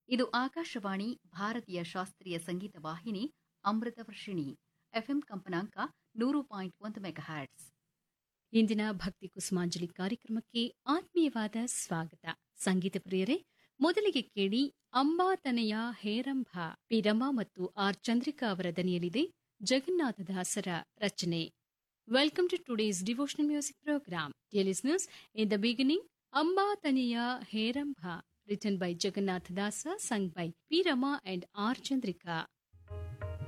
ಇದು ಆಕಾಶವಾಣಿ ಭಾರತೀಯ ಶಾಸ್ತ್ರೀಯ ಸಂಗೀತ ವಾಹಿನಿ ಅಮೃತ ವರ್ಷಿಣಿ ಎಫ್ಎಂ ಕಂಪನಾಂಕ ನೂರು ಪಾಯಿಂಟ್ ಒಂದು ಮೆಗಾಹ್ಯಾಟ್ಸ್ ಇಂದಿನ ಭಕ್ತಿ ಕುಸುಮಾಂಜಲಿ ಕಾರ್ಯಕ್ರಮಕ್ಕೆ ಆತ್ಮೀಯವಾದ ಸ್ವಾಗತ ಸಂಗೀತ ಪ್ರಿಯರೇ ಮೊದಲಿಗೆ ಕೇಳಿ ಅಂಬಾತನೆಯ ಹೇರಂಭ ಪಿ ರಮಾ ಮತ್ತು ಆರ್ ಚಂದ್ರಿಕಾ ಅವರ ದನಿಯಲ್ಲಿದೆ ಜಗನ್ನಾಥದಾಸರ ರಚನೆ welcome to today's devotional music program dear listeners in the beginning ಅಂಬಾತನೆಯ ಹೇರಂಭ written by Jagannathadasa sung by P Rama and R Chandrika